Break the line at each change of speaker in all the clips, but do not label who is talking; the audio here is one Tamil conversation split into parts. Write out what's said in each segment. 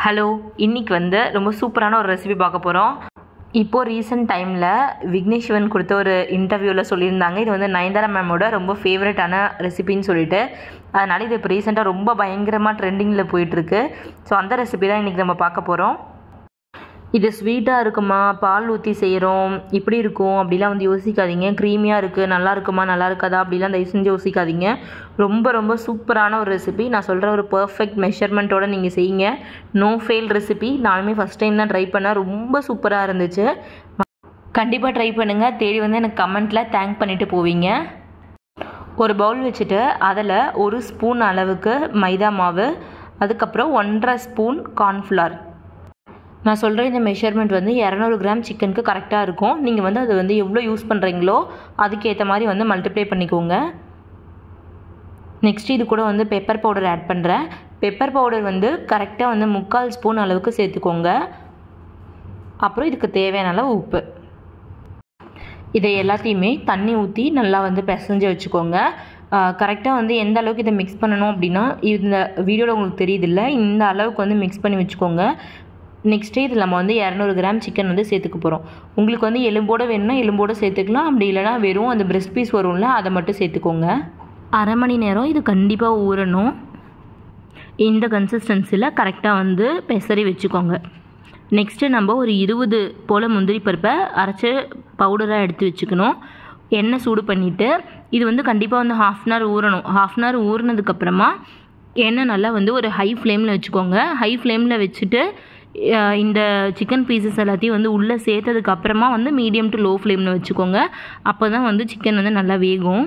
ஹலோ இன்னைக்கு வந்து ரொம்ப சூப்பரான ஒரு ரெசிபி பார்க்க போகிறோம் இப்போது ரீசெண்ட் டைமில் விக்னேஷ் சிவன் கொடுத்த ஒரு இன்டர்வியூவில் சொல்லியிருந்தாங்க இது வந்து நயன்தாரா மேமோட ரொம்ப ஃபேவரட்டான ரெசிபின்னு சொல்லிட்டு அதனால் இது இப்போ ரீசெண்டாக ரொம்ப பயங்கரமாக ட்ரெண்டிங்கில் போயிட்டுருக்கு ஸோ அந்த ரெசிபி தான் இன்றைக்கி நம்ம பார்க்க போகிறோம் இது ஸ்வீட்டாக இருக்குமா பால் ஊற்றி செய்கிறோம் இப்படி இருக்கும் அப்படிலாம் வந்து யோசிக்காதீங்க க்ரீமியாக இருக்குது நல்லா இருக்குமா நல்லா இருக்காதா அப்படிலாம் தயவு செஞ்சு யோசிக்காதீங்க ரொம்ப ரொம்ப சூப்பரான ஒரு ரெசிபி நான் சொல்கிற ஒரு பர்ஃபெக்ட் மெஷர்மெண்ட்டோட நீங்கள் செய்யுங்க நோ ஃபெயில் ரெசிபி நானுமே ஃபஸ்ட் டைம் தான் ட்ரை பண்ணேன் ரொம்ப சூப்பராக இருந்துச்சு கண்டிப்பாக ட்ரை பண்ணுங்கள் தேடி வந்து எனக்கு கமெண்ட்டில் தேங்க் பண்ணிவிட்டு போவீங்க ஒரு பவுல் வச்சுட்டு அதில் ஒரு ஸ்பூன் அளவுக்கு மைதா மாவு அதுக்கப்புறம் ஒன்றரை ஸ்பூன் கார்ன்ஃப்ளவர் நான் சொல்கிற இந்த மெஷர்மெண்ட் வந்து இரநூறு கிராம் சிக்கனுக்கு கரெக்டாக இருக்கும் நீங்கள் வந்து அது வந்து எவ்வளோ யூஸ் பண்ணுறீங்களோ அதுக்கேற்ற மாதிரி வந்து மல்டிப்ளை பண்ணிக்கோங்க நெக்ஸ்ட் இது கூட வந்து பெப்பர் பவுடர் ஆட் பண்ணுறேன் பெப்பர் பவுடர் வந்து கரெக்டாக வந்து முக்கால் ஸ்பூன் அளவுக்கு சேர்த்துக்கோங்க அப்புறம் இதுக்கு தேவையான அளவு உப்பு இதை எல்லாத்தையுமே தண்ணி ஊற்றி நல்லா வந்து பிசைஞ்சு வச்சுக்கோங்க கரெக்டாக வந்து எந்த அளவுக்கு இதை மிக்ஸ் பண்ணணும் அப்படின்னா இந்த வீடியோவில் உங்களுக்கு தெரியுதில்ல இந்த அளவுக்கு வந்து மிக்ஸ் பண்ணி வச்சுக்கோங்க நெக்ஸ்ட்டு இதில் நம்ம வந்து இரநூறு கிராம் சிக்கன் வந்து சேர்த்துக்க போகிறோம் உங்களுக்கு வந்து எலும்போடு வேணும்னா எலும்போடு சேர்த்துக்கலாம் அப்படி இல்லைனா வெறும் அந்த பிரெஸ்ட் பீஸ் வரும்ல அதை மட்டும் சேர்த்துக்கோங்க அரை மணி நேரம் இது கண்டிப்பாக ஊறணும் இந்த கன்சிஸ்டன்சியில் கரெக்டாக வந்து பெசரி வச்சுக்கோங்க நெக்ஸ்ட்டு நம்ம ஒரு இருபது போல் முந்திரி பருப்பை அரைச்சி பவுடராக எடுத்து வச்சுக்கணும் எண்ணெய் சூடு பண்ணிவிட்டு இது வந்து கண்டிப்பாக வந்து ஹாஃப் அன் ஹவர் ஊறணும் ஹாஃப் அன் ஹவர் ஊறினதுக்கப்புறமா எண்ணெய் நல்லா வந்து ஒரு ஹை ஃப்ளேமில் வச்சுக்கோங்க ஹை ஃப்ளேமில் வச்சுட்டு இந்த சிக்கன் பீசஸ் எல்லாத்தையும் வந்து உள்ளே சேர்த்ததுக்கு அப்புறமா வந்து மீடியம் டு லோ ஃப்ளேமில் வச்சுக்கோங்க அப்போ தான் வந்து சிக்கன் வந்து நல்லா வேகும்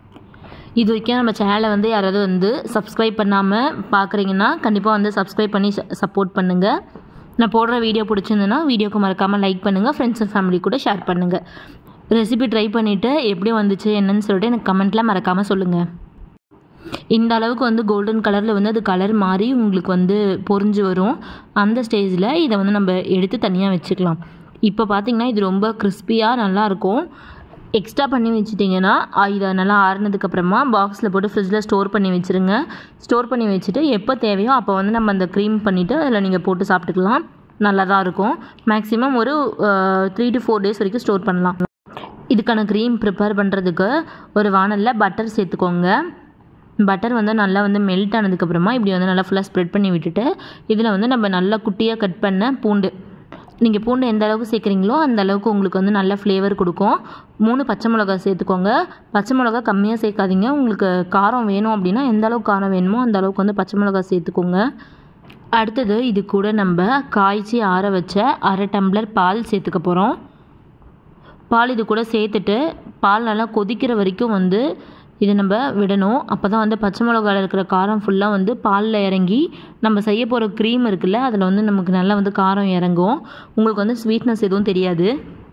இது வரைக்கும் நம்ம சேனலை வந்து யாராவது வந்து சப்ஸ்கிரைப் பண்ணாமல் பார்க்குறீங்கன்னா கண்டிப்பாக வந்து சப்ஸ்கிரைப் பண்ணி சப்போர்ட் பண்ணுங்கள் நான் போடுற வீடியோ பிடிச்சிருந்ததுன்னா வீடியோக்கு மறக்காமல் லைக் பண்ணுங்கள் ஃப்ரெண்ட்ஸ் அண்ட் ஃபேமிலி கூட ஷேர் பண்ணுங்கள் ரெசிபி ட்ரை பண்ணிவிட்டு எப்படி வந்துச்சு என்னன்னு சொல்லிட்டு எனக்கு கமெண்ட்டில் மறக்காமல் சொல்லுங்கள் இந்த அளவுக்கு வந்து கோல்டன் கலரில் வந்து அது கலர் மாறி உங்களுக்கு வந்து பொறிஞ்சு வரும் அந்த ஸ்டேஜில் இதை வந்து நம்ம எடுத்து தனியாக வச்சுக்கலாம் இப்போ பார்த்திங்கன்னா இது ரொம்ப கிறிஸ்பியாக நல்லாயிருக்கும் எக்ஸ்ட்ரா பண்ணி வச்சுட்டிங்கன்னா இதை நல்லா ஆறுனதுக்கப்புறமா பாக்ஸில் போட்டு ஃப்ரிட்ஜில் ஸ்டோர் பண்ணி வச்சுருங்க ஸ்டோர் பண்ணி வச்சுட்டு எப்போ தேவையோ அப்போ வந்து நம்ம அந்த க்ரீம் பண்ணிவிட்டு அதில் நீங்கள் போட்டு சாப்பிட்டுக்கலாம் நல்லா தான் இருக்கும் மேக்ஸிமம் ஒரு த்ரீ டு ஃபோர் டேஸ் வரைக்கும் ஸ்டோர் பண்ணலாம் இதுக்கான க்ரீம் ப்ரிப்பேர் பண்ணுறதுக்கு ஒரு வானலில் பட்டர் சேர்த்துக்கோங்க பட்டர் வந்து நல்லா வந்து மெல்ட் ஆனதுக்கப்புறமா இப்படி வந்து நல்லா ஃபுல்லாக ஸ்ப்ரெட் பண்ணி விட்டுட்டு இதில் வந்து நம்ம நல்லா குட்டியாக கட் பண்ண பூண்டு நீங்கள் பூண்டு எந்த அளவுக்கு சேர்க்குறீங்களோ அந்த அளவுக்கு உங்களுக்கு வந்து நல்ல ஃப்ளேவர் கொடுக்கும் மூணு பச்சை மிளகா சேர்த்துக்கோங்க பச்சை மிளகா கம்மியாக சேர்க்காதீங்க உங்களுக்கு காரம் வேணும் அப்படின்னா எந்த அளவுக்கு காரம் வேணுமோ அந்த அளவுக்கு வந்து பச்சை மிளகா சேர்த்துக்கோங்க அடுத்தது இது கூட நம்ம காய்ச்சி ஆற வச்ச அரை டம்ளர் பால் சேர்த்துக்க போகிறோம் பால் இது கூட சேர்த்துட்டு பால் நல்லா கொதிக்கிற வரைக்கும் வந்து இது நம்ம விடணும் அப்போ தான் வந்து பச்சை மிளகாவில் இருக்கிற காரம் ஃபுல்லாக வந்து பாலில் இறங்கி நம்ம செய்ய போகிற க்ரீம் இருக்குல்ல அதில் வந்து நமக்கு நல்லா வந்து காரம் இறங்கும் உங்களுக்கு வந்து ஸ்வீட்னஸ் எதுவும் தெரியாது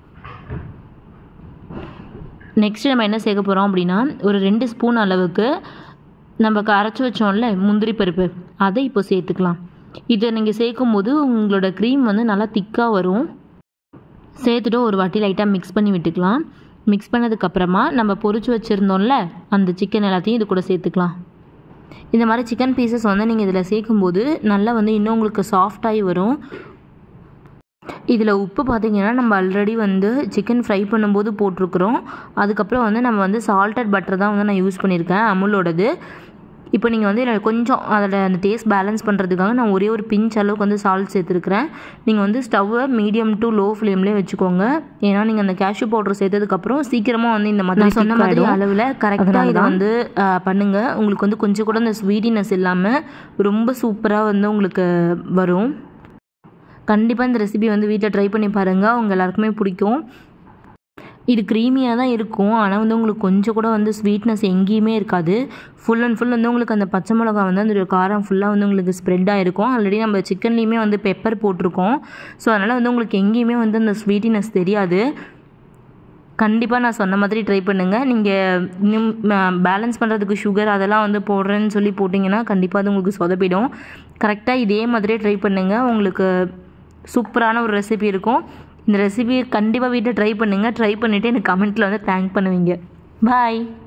நெக்ஸ்ட்டு நம்ம என்ன சேர்க்க போகிறோம் அப்படின்னா ஒரு ரெண்டு ஸ்பூன் அளவுக்கு நம்ம அரைச்சி வச்சோம்ல முந்திரி பருப்பு அதை இப்போ சேர்த்துக்கலாம் இதை நீங்கள் சேர்க்கும் போது உங்களோட க்ரீம் வந்து நல்லா திக்காக வரும் சேர்த்துட்டு ஒரு வாட்டி லைட்டாக மிக்ஸ் பண்ணி விட்டுக்கலாம் மிக்ஸ் பண்ணதுக்கப்புறமா நம்ம பொறிச்சு வச்சுருந்தோம்ல அந்த சிக்கன் எல்லாத்தையும் இது கூட சேர்த்துக்கலாம் இந்த மாதிரி சிக்கன் பீசஸ் வந்து நீங்கள் இதில் சேர்க்கும்போது நல்லா வந்து இன்னும் உங்களுக்கு சாஃப்டாகி வரும் இதில் உப்பு பார்த்திங்கன்னா நம்ம ஆல்ரெடி வந்து சிக்கன் ஃப்ரை பண்ணும்போது போட்டிருக்குறோம் அதுக்கப்புறம் வந்து நம்ம வந்து சால்டட் பட்டர் தான் வந்து நான் யூஸ் பண்ணியிருக்கேன் அமுலோடது இப்போ நீங்கள் வந்து இதில் கொஞ்சம் அதில் அந்த டேஸ்ட் பேலன்ஸ் பண்ணுறதுக்காக நான் ஒரே ஒரு பிஞ்ச் அளவுக்கு வந்து சால்ட் சேர்த்துருக்குறேன் நீங்கள் வந்து ஸ்டவ்வை மீடியம் டு லோ ஃப்ளேம்லேயே வச்சுக்கோங்க ஏன்னா நீங்கள் அந்த கேஷ்யூ பவுடர் சேர்த்ததுக்கப்புறம் சீக்கிரமாக வந்து இந்த மாதிரி சொன்ன மாதிரி அளவில் கரெக்டாக இதை வந்து பண்ணுங்கள் உங்களுக்கு வந்து கொஞ்சம் கூட அந்த ஸ்வீட்டினஸ் இல்லாமல் ரொம்ப சூப்பராக வந்து உங்களுக்கு வரும் கண்டிப்பாக இந்த ரெசிபி வந்து வீட்டில் ட்ரை பண்ணி பாருங்கள் அவங்க எல்லாருக்குமே பிடிக்கும் இது க்ரீமியாக தான் இருக்கும் ஆனால் வந்து உங்களுக்கு கொஞ்சம் கூட வந்து ஸ்வீட்னஸ் எங்கேயுமே இருக்காது ஃபுல் அண்ட் ஃபுல் வந்து உங்களுக்கு அந்த பச்சை மிளகா வந்து அந்த காரம் ஃபுல்லாக வந்து உங்களுக்கு ஸ்ப்ரெட் ஆகிருக்கும் ஆல்ரெடி நம்ம சிக்கன்லேயுமே வந்து பெப்பர் போட்டிருக்கோம் ஸோ அதனால் வந்து உங்களுக்கு எங்கேயுமே வந்து அந்த ஸ்வீட்டினஸ் தெரியாது கண்டிப்பாக நான் சொன்ன மாதிரி ட்ரை பண்ணுங்கள் நீங்கள் இன்னும் பேலன்ஸ் பண்ணுறதுக்கு சுகர் அதெல்லாம் வந்து போடுறேன்னு சொல்லி போட்டிங்கன்னா கண்டிப்பாக அது உங்களுக்கு சொதப்பிடும் கரெக்டாக இதே மாதிரியே ட்ரை பண்ணுங்கள் உங்களுக்கு சூப்பரான ஒரு ரெசிபி இருக்கும் இந்த ரெசிபியை கண்டிப்பாக வீட்டில் ட்ரை பண்ணுங்கள் ட்ரை பண்ணிவிட்டு எனக்கு கமெண்ட்டில் வந்து தேங்க் பண்ணுவீங்க பாய்